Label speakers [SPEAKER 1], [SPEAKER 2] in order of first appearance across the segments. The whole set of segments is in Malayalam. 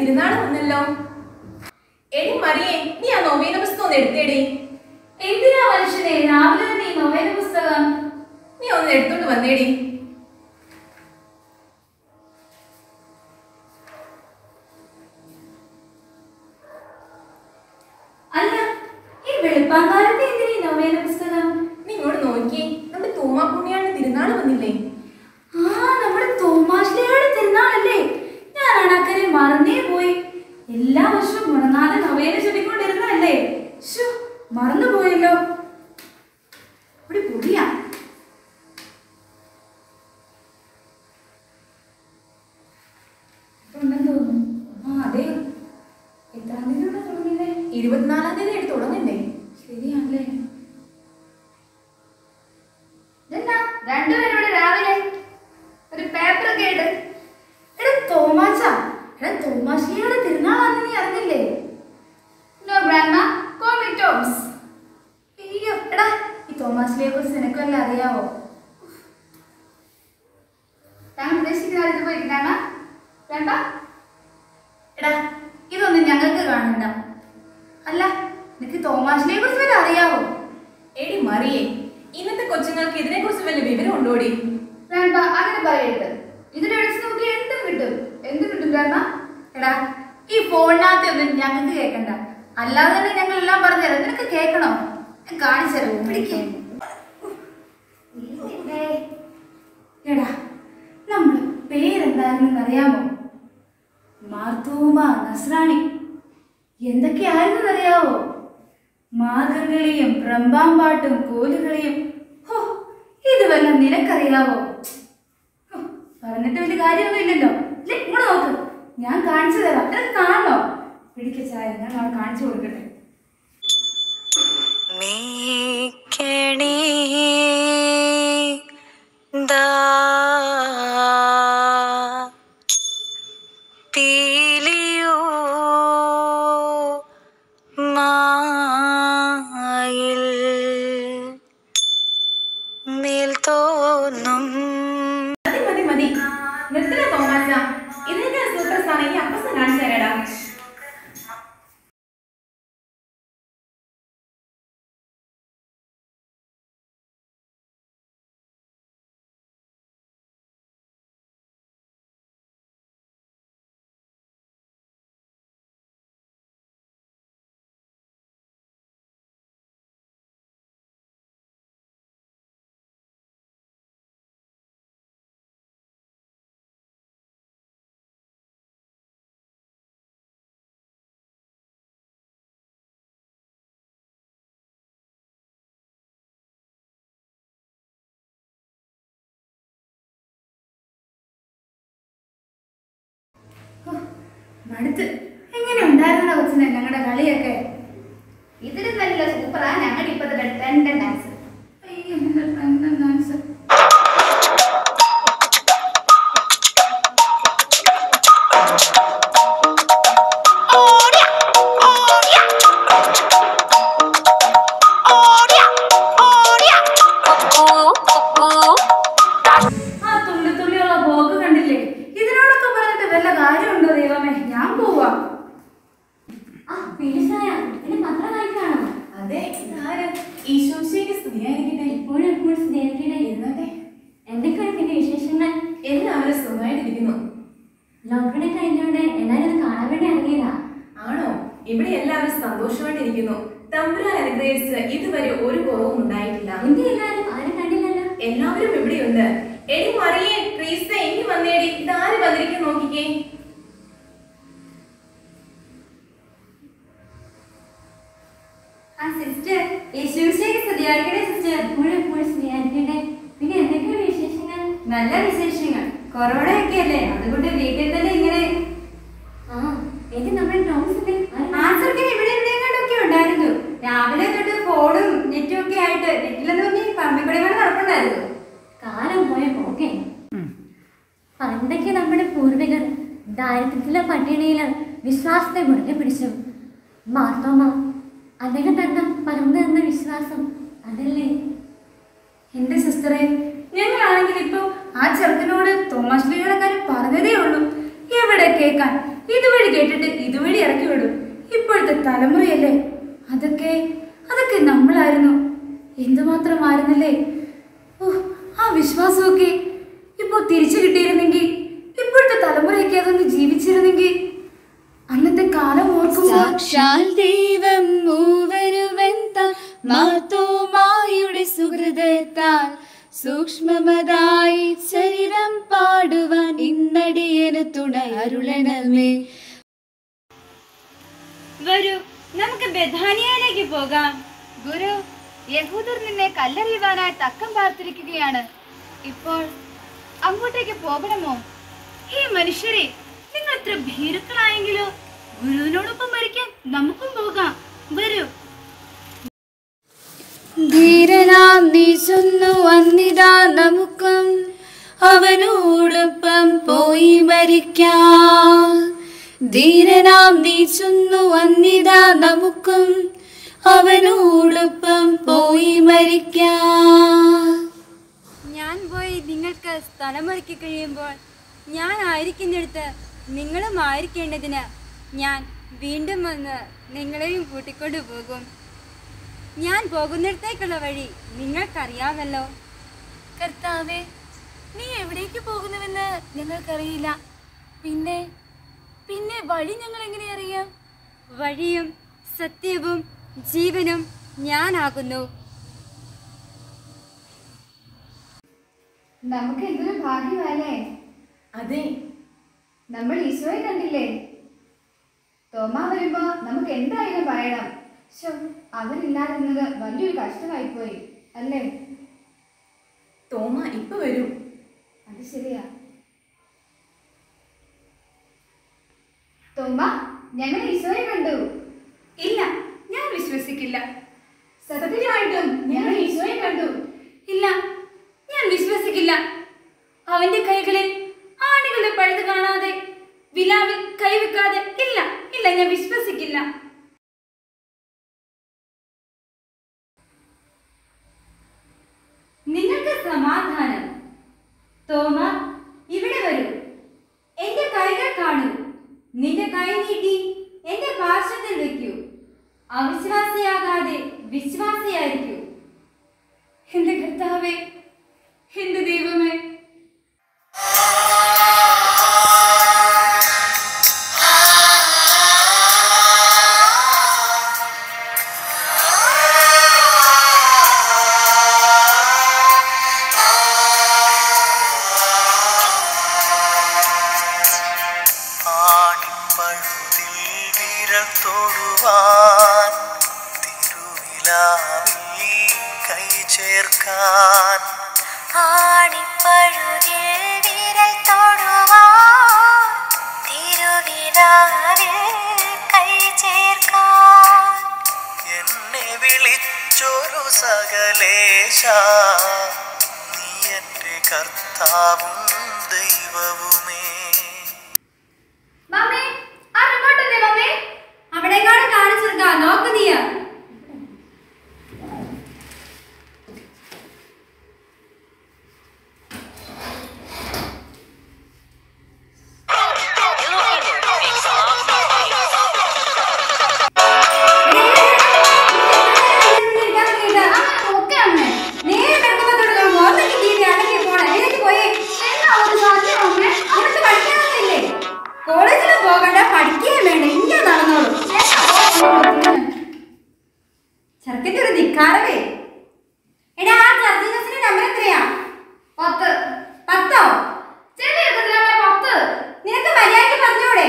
[SPEAKER 1] തിരുനാൾ വന്നല്ലോ എടി മറിയേ നീ ആ നൊവേന പുസ്തകം ഒന്ന് എടുത്തേടി
[SPEAKER 2] എന്തിനാ മനുഷ്യനെ രാവിലെ തന്നെ ഈ നൊവേന പുസ്തകം
[SPEAKER 1] നീ ഒന്ന് എടുത്തോണ്ട് വന്നേടി
[SPEAKER 2] അല്ല ഈ വെളുപ്പാങ്കാലത്ത് എന്തിനാ ഈ നൊവേന പുസ്തകം
[SPEAKER 1] നീ ഇങ്ങോട്ട് നോക്കിയേ നമ്മുടെ തൂമാ പുണ്യാണ്ട് തിരുനാൾ വന്നില്ലേ
[SPEAKER 2] ആ നമ്മുടെ തോമാശ്ലയുടെ തിരുനാളല്ലേ ഞാനാണ് അക്കരെ മറന്നേ പോയി എല്ലാ വർഷവും ഗുണനാഥ നൊവേന ചൊല്ലിക്കൊണ്ടിരുന്നതല്ലേ ശ്ശോ, മറന്നുപോയല്ലോ ഇവിടെ പൊടിയാ ഉണ്ടെന്ന് തോന്നുന്നു ആ അതെ എത്രാം തീയതിയാണ് തുടങ്ങിയതേ
[SPEAKER 1] ഇരുപത്തിനാലാം തീയതി ആയിട്ട് തുടങ്ങണ്ടേ
[SPEAKER 2] ശരിയാണല്ലേ ഇതെന്നാ രണ്ടുപേരും ഇവിടെ രാവിലെ ഒരു പേപ്പർ ഒക്കെ ഇട്ട് എടാ തോമാച്ച എടാ തോമാശ്രീയുടെ തിരുനാളാന്ന് നീ അറിഞ്ഞില്ലേ നോ ഗ്രാൻഡ്മ കോമി ടോംസ് അയ്യോ എടാ ഈ തോമാശ്രീയെ കുറിച്ച് നിനക്ക് വല്ല അറിയാവോ താങ്കൾ ഉദ്ദേശിക്കുന്ന ഇത് പോയി ഗ്രാൻഡ്മ വേണ്ട എടാ ഇതൊന്നും ഞങ്ങൾക്ക് കാണണ്ട അല്ല നിനക്ക് തോമാശ്രീയെ കുറിച്ച് വല്ല അറിയാവോ
[SPEAKER 1] എടി മറിയേ ഇന്നത്തെ കൊച്ചുങ്ങൾക്ക് ഇതിനെ കുറിച്ച് വല്ല വിവരം ഉണ്ടോടി
[SPEAKER 2] വേണ്ട അങ്ങനെ പറയരുത് ഇതിന്റെ അടിച്ച് നോക്കി എന്തും കിട്ടും എന്ത് കിട്ടും വേണ്ട എടാ ഈ ഫോണിനകത്ത് ഒന്നും ഞങ്ങൾക്ക് കേൾക്കണ്ട അല്ലാതെ തന്നെ ഞങ്ങൾ എല്ലാം പറഞ്ഞു തരാം നിനക്ക് കേൾക്കണോ ഞാൻ കാണിച്ചു തരാം പിടിക്കേ എടാ നമ്മൾ പേരെന്തായിരുന്നു അറിയാമോ മാർത്തൂമ നസ്രാണി എന്തൊക്കെയായിരുന്നു അറിയാവോ മാർഗംകളിയും റംബാമ്പാട്ടും കോലുകളിയും ഹോ ഇത് വല്ലതും നിനക്കറിയാവോ ഹോ, പറഞ്ഞിട്ട് വലിയ കാര്യമൊന്നും ഇല്ലല്ലോ ഇല്ലേ ഇങ്ങോട്ട് നോക്ക് ഞാൻ കാണിച്ചു തരാം നിനക്ക് കാണണോ പിടിക്ക ചായ ഞാൻ നാളെ കാണിച്ചു കൊടുക്കട്ടെ
[SPEAKER 3] മേക്കണേ ദാ പീലിയോ മായിൽ മേൽ തോന്നും
[SPEAKER 1] മതി മതി മതി നിർത്തണ തോമാച്ച ഇതിനൊക്കെ സൂപ്പർ സ്ഥാനം ഈ അപ്പസം കാണിച്ചു തരാടാ
[SPEAKER 2] ഹോ, മടുത്ത് എങ്ങനെ ഉണ്ടായിരുന്ന കൊച്ചിനെ ഞങ്ങളുടെ കളിയൊക്കെ ഇതിലും നല്ല സൂപ്പറാ ഞങ്ങളുടെ ഇപ്പോഴത്തെ ടെൻഡൻ ഡാൻസ് അയ്യോ എന്താ ടെൻഡൻ ഡാൻസ് ആ തുള്ളി തുള്ളിയുള്ള പോക്ക് കണ്ടില്ലേ ഇതിനോടൊക്കെ പറഞ്ഞിട്ട് വല്ല കാര്യമുണ്ടോ ദൈവമേ ഞാൻ പോവാ ആ പീഡിസായ ഇതിന് പത്രം വായിക്കാണോ
[SPEAKER 1] അതെ ഇതാര് ഈശോശേക്ക് സ്തുതിയായിരിക്കട്ടെ
[SPEAKER 2] എപ്പോഴും എപ്പോഴും സ്നേഹിക്കണേ
[SPEAKER 1] ഇരുന്നട്ടെ
[SPEAKER 2] എന്തൊക്കെയാണ് പിന്നെ വിശേഷങ്ങൾ
[SPEAKER 1] എല്ലാവരും സുഖമായിട്ടിരിക്കുന്നു
[SPEAKER 2] ലോക്ക്ഡൌൺ കഴിഞ്ഞോണ്ട് എല്ലാരും ഒന്ന് കാണാൻ വേണ്ടി ഇറങ്ങിയതാ
[SPEAKER 1] ആണോ ഇവിടെ എല്ലാവരും സന്തോഷമായിട്ടിരിക്കുന്നു തമ്പുരാൻ അനുഗ്രഹിച്ച് ഇതുവരെ ഒരു കുറവും ഉണ്ടായിട്ടില്ല
[SPEAKER 2] എന്ത് എല്ലാരും ആരും കണ്ടില്ലല്ലോ
[SPEAKER 1] എല്ലാവരും ഇവിടെയുണ്ട് എടി മറിയേ ട്രീസ ഇനി വന്നേടി ഇതാര് വന്നിരിക്കും നോക്കിക്കേ
[SPEAKER 2] ആ സിസ്റ്റർ യേശുവിശേക്ക് സ്തുതിയായിരിക്കണേ സിസ്റ്റർ എപ്പോഴും എപ്പോഴും സ്നേഹിക്കണേ പിന്നെ എന്തൊക്കെയാണ് വിശേഷങ്ങൾ നല്ല വിശേഷങ്ങൾ കൊറോണ ഒക്കെ അല്ലേ അതുകൊണ്ട് വീട്ടിൽ തന്നെ ഇങ്ങനെ ആ ഇത് നമ്മുടെ ടോംസിന്റെ ആൻസർക്ക് ഇവിടെ എവിടെയെങ്കിലൊക്കെ ഉണ്ടായിരുന്നു രാവിലെ തൊട്ട് ഫോണും നെറ്റും ഒക്കെ ആയിട്ട് നെറ്റിലെന്ന് പറഞ്ഞ് പമ്പിക്കൂടെ വേണം നടപ്പുണ്ടായിരുന്നു
[SPEAKER 4] കാലം പോയ പോകെ പണ്ടൊക്കെ നമ്മുടെ പൂർവികർ ദാരിദ്ര്യത്തിലെ പട്ടിണിയില് വിശ്വാസത്തെ മുറുകെ പിടിച്ചു മാർത്തോമ അദ്ദേഹം തന്നെ പകർന്നു തന്ന വിശ്വാസം അതല്ലേ
[SPEAKER 2] എന്റെ സിസ്റ്ററെ ഞങ്ങളാണെങ്കിൽ ഇപ്പൊ ആ ചെറുക്കനോട് തോമാശ്രീയുടെ കാര്യം പറഞ്ഞതേ ഉള്ളൂ എവിടെ കേൾക്കാൻ
[SPEAKER 5] ഇതുവഴി കേട്ടിട്ട് ഇതുവഴി ഇറക്കി വിടും ഇപ്പോഴത്തെ തലമുറയല്ലേ അതൊക്കെ അതൊക്കെ നമ്മളായിരുന്നു എന്തുമാത്രമായിരുന്നല്ലേ ഓ ആ വിശ്വാസമൊക്കെ ഇപ്പോ തിരിച്ചു കിട്ടിയിരുന്നെങ്കിൽ ഇപ്പോഴത്തെ തലമുറയൊക്കെ അതൊന്ന് ജീവിച്ചിരുന്നെങ്കിൽ അന്നത്തെ കാലം ഓർക്കുമ്പോൾ
[SPEAKER 6] സാക്ഷാൽ ദൈവം മൂവരുവെന്താൽ മാത്തോമായുടെ സുഹൃതത്താൽ സൂക്ഷ്മമതായി ശരീരം പാടുവാൻ ഇന്നടിയന് തുണ അരുളണമേ
[SPEAKER 2] വരൂ നമുക്ക് ബഥാനിയയിലേക്ക് പോകാം
[SPEAKER 6] ഗുരു യഹൂദർ നിന്നെ കല്ലെറിയുവാനായി തക്കം പാർത്തിരിക്കുകയാണ് ഇപ്പോൾ അങ്ങോട്ടേക്ക് പോകണമോ
[SPEAKER 5] ഹേ മനുഷ്യരെ നിങ്ങൾ എത്ര ഭീരുക്കളായെങ്കിലോ ഗുരുവിനോടൊപ്പം മരിക്കാൻ നമുക്കും പോകാം വരൂ
[SPEAKER 6] ധീരനാം നീ ചൊന്നു വന്നിതാ നമുക്കും അവനോടൊപ്പം പോയി മരിക്കാം ധീരനാം നീ ചൊന്നു വന്നിതാ നമുക്കും അവനോടൊപ്പം പോയി മരിക്കാം
[SPEAKER 2] ഞാൻ പോയി നിങ്ങൾക്ക് സ്ഥലമൊരുക്കി കഴിയുമ്പോൾ ഞാൻ ആയിരിക്കുന്നിടത്ത് നിങ്ങളും ആയിരിക്കേണ്ടതിന് ഞാൻ വീണ്ടും വന്ന് നിങ്ങളെയും കൂട്ടിക്കൊണ്ടു പോകും ഞാൻ പോകുന്നിടത്തേക്കുള്ള വഴി നിങ്ങൾക്കറിയാമല്ലോ
[SPEAKER 5] കർത്താവെ നീ എവിടേക്ക് പോകുന്നുവെന്ന് ഞങ്ങൾക്കറിയില്ല പിന്നെ പിന്നെ വഴി ഞങ്ങൾ എങ്ങനെ അറിയാം
[SPEAKER 2] വഴിയും സത്യവും ജീവനും ഞാനാകുന്നു
[SPEAKER 7] നമുക്ക് എന്തൊരു ഭാഗ്യമല്ലേ
[SPEAKER 1] അതെ
[SPEAKER 7] നമ്മൾ ഈശോയെ കണ്ടില്ലേ തോമ വരുമ്പോ നമുക്ക് എന്തായാലും പറയണം ശോ അവരില്ലാതിരുന്നത് വലിയൊരു കഷ്ടമായിപ്പോയി അല്ലേ
[SPEAKER 1] തോമ ഇപ്പൊ വരും
[SPEAKER 7] അത് ശരിയാ തോമ ഞങ്ങൾ ഈശോയെ കണ്ടു
[SPEAKER 5] ഇല്ല ഞാൻ വിശ്വസിക്കില്ല
[SPEAKER 7] സത്യമായിട്ടും ഞങ്ങൾ ഈശോയെ കണ്ടു
[SPEAKER 5] ഇല്ല ഞാൻ വിശ്വസിക്കില്ല അവന്റെ കൈകളിൽ ആണികളുടെ പഴുത് കാണാതെ വിലാവിൽ കൈവെക്കാതെ ഇല്ല ഇല്ല ഞാൻ വിശ്വസിക്കില്ല
[SPEAKER 2] നിങ്ങൾക്ക് സമാധാനം തോമ ഇവിടെ വരൂ എന്റെ കൈകൾ കാണൂ നിന്റെ കൈ നീട്ടി എന്റെ പാർശ്വത്തിൽ വെക്കൂ അവിശ്വാസിയാകാതെ വിശ്വാസിയായിരിക്കൂ
[SPEAKER 5] എന്റെ കർത്താവേ എന്റെ ദൈവമേ
[SPEAKER 8] ആണിപ്പഴുതിൽ വിരൽ തൊടുവാൻ തിരുവിലാവിൽ കൈ ചേർക്കാൻ
[SPEAKER 3] ആണിപ്പഴുതിൽ വിരൽ തൊടുവാൻ തിരുവിതാവിൽ കൈ ചേർക്കാൻ
[SPEAKER 8] എന്നെ വിളിച്ചൊരു സകലേശ നീ എൻ്റെ കർത്താവും ദൈവവുമേ
[SPEAKER 7] മമ്മി ആ റിമോട്ടല്ലേ മമ്മി
[SPEAKER 2] അവിടെങ്ങാണ് കാണിച്ചെടുക്കാം നോക്ക് നീയ
[SPEAKER 7] ഓക്കെ അമ്മേ
[SPEAKER 2] നേരെ കിടക്കുമ്പോ തുടങ്ങാം മോർണിംഗ് ടി വി അടക്കി പോണേ എഴുതി പോയി
[SPEAKER 7] എന്നാ ഒരു സാധ്യത അമ്മേ
[SPEAKER 2] നിനക്ക് പഠിക്കാനൊന്നുമില്ലേ കോളേജിൽ പോകണ്ട പഠിക്കുകയും വേണ്ട ഇങ്ങനെ നടന്നോളൂ ചെറുക്കൻ്റെ ഒരു ധിക്കാരമേ എടാ ആ ചർച്ചിന്റെ നമ്പർ എത്രയാ പത്ത് പത്തോ ചെറിയ പത്ത് നിനക്ക് മര്യാദയ്ക്ക് പറഞ്ഞൂടെ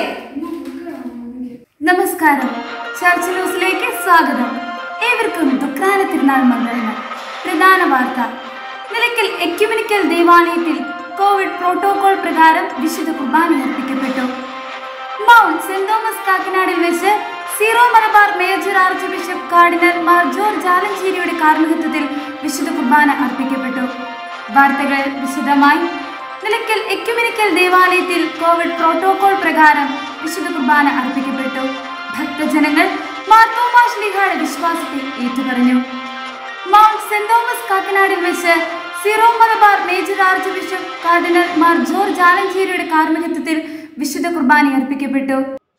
[SPEAKER 5] നമസ്കാരം ചർച്ച് ന്യൂസിലേക്ക് സ്വാഗതം ഏവർക്കും ദുഃഖാന തിരുനാൾ മംഗളങ്ങൾ പ്രധാന വാർത്ത നിലയ്ക്കൽ എക്യുമിനിക്കൽ ദേവാലയത്തിൽ കോവിഡ് പ്രോട്ടോകോൾ പ്രകാരം വിശുദ്ധ കുർബാന അർപ്പിക്കപ്പെട്ടു മൗണ്ട് സെന്റ് തോമസ് കാക്കനാടിൽ വെച്ച് Syro Malabar major archbishop cardinal Mar George ആലഞ്ചേരിയുടെ കാർമ്മികത്വത്തിൽ വിശുദ്ധ കുർബാന അർപ്പിക്കപ്പെട്ടു വാർത്തകൾ വിശദമായി നിലയ്ക്കൽ എക്യുമിനിക്കൽ ദേവാലയത്തിൽ കോവിഡ് പ്രോട്ടോകോൾ പ്രകാരം വിശുദ്ധ കുർബാന അർപ്പിക്കപ്പെട്ടു ഭക്തജനങ്ങൾ മാർത്തോമാ ശ്ലീഹയുടെ വിശ്വാസത്തെ ഏറ്റുപറഞ്ഞു മൗണ്ട് സെന്റ് തോമസ് കാക്കനാടിൽ വെച്ച് Syro Malabar major archbishop cardinal Mar George ആലഞ്ചേരിയുടെ കാർമ്മികത്വത്തിൽ വിശുദ്ധ കുർബാന അർപ്പിക്കപ്പെട്ടു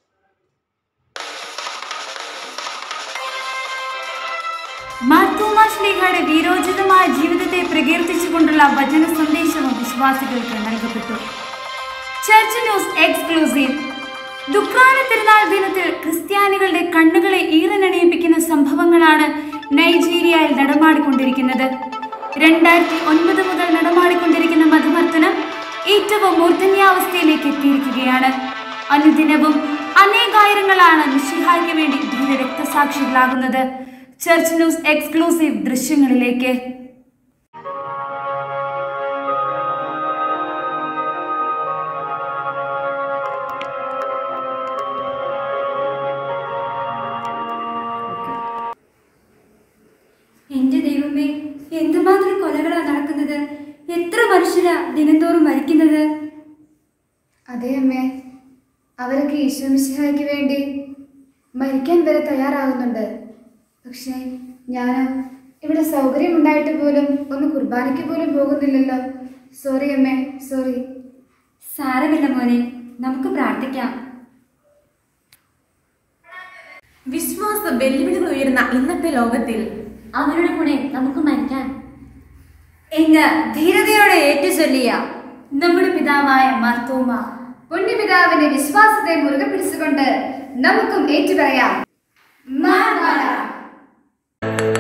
[SPEAKER 5] മാർത്തോമാശ്ലീഹയുടെ വീരോചിതമായ ജീവിതത്തെ പ്രകീർത്തിച്ചുകൊണ്ടുള്ള വചന സന്ദേശവും വിശ്വാസികൾക്ക് നൽകപ്പെട്ടു ചർച്ച് ന്യൂസ് എക്സ്ക്ലൂസീവ് ദുഃഖാന തിരുനാൾ ദിനത്തിൽ ക്രിസ്ത്യാനികളുടെ കണ്ണുകളെ ഈറനണിയിപ്പിക്കുന്ന സംഭവങ്ങളാണ് നൈജീരിയയിൽ നടമാടിക്കൊണ്ടിരിക്കുന്നത് രണ്ടായിരത്തി ഒൻപത് മുതൽ നടമാടിക്കൊണ്ടിരിക്കുന്ന മതമർദ്ദനം ഏറ്റവും മൂർധന്യാവസ്ഥയിലേക്ക് എത്തിയിരിക്കുകയാണ് അനുദിനവും അനേകായിരങ്ങളാണ് നിഷിഹായ്ക്ക് വേണ്ടി ധീര രക്തസാക്ഷികളാകുന്നത് ചർച്ച് ന്യൂസ് എക്സ്ക്ലൂസീവ് ദൃശ്യങ്ങളിലേക്ക്
[SPEAKER 2] എന്റെ ദൈവമേ എന്തുമാത്രം കൊലകളാ നടക്കുന്നത് എത്ര മനുഷ്യരാ ദിനംതോറും മരിക്കുന്നത്
[SPEAKER 6] അതെ അമ്മേ അവരൊക്കെ ഈശോമിശിഹായ്ക്ക് വേണ്ടി മരിക്കാൻ വരെ തയ്യാറാകുന്നുണ്ട് പക്ഷേ ഞാനോ ഇവിടെ സൗകര്യമുണ്ടായിട്ട് പോലും ഒന്ന് കുർബാനയ്ക്ക് പോലും പോകുന്നില്ലല്ലോ സോറി അമ്മേ സോറി
[SPEAKER 2] സാരമില്ല മോനെ നമുക്ക് പ്രാർത്ഥിക്കാം
[SPEAKER 1] വിശ്വാസ വെല്ലുവിളികൾ ഉയരുന്ന ഇന്നത്തെ ലോകത്തിൽ
[SPEAKER 4] അവരുടെ കൂടെ നമുക്ക് മരിക്കാൻ
[SPEAKER 2] ഇന്ന് ധീരതയോടെ ഏറ്റുചൊല്ലിയ
[SPEAKER 5] നമ്മുടെ പിതാവായ മാർത്തോമ
[SPEAKER 6] പുണ്യപിതാവിന്റെ വിശ്വാസത്തെ മുറുകെ പിടിച്ചുകൊണ്ട് നമുക്കും ഏറ്റുപറയാം മാർമാല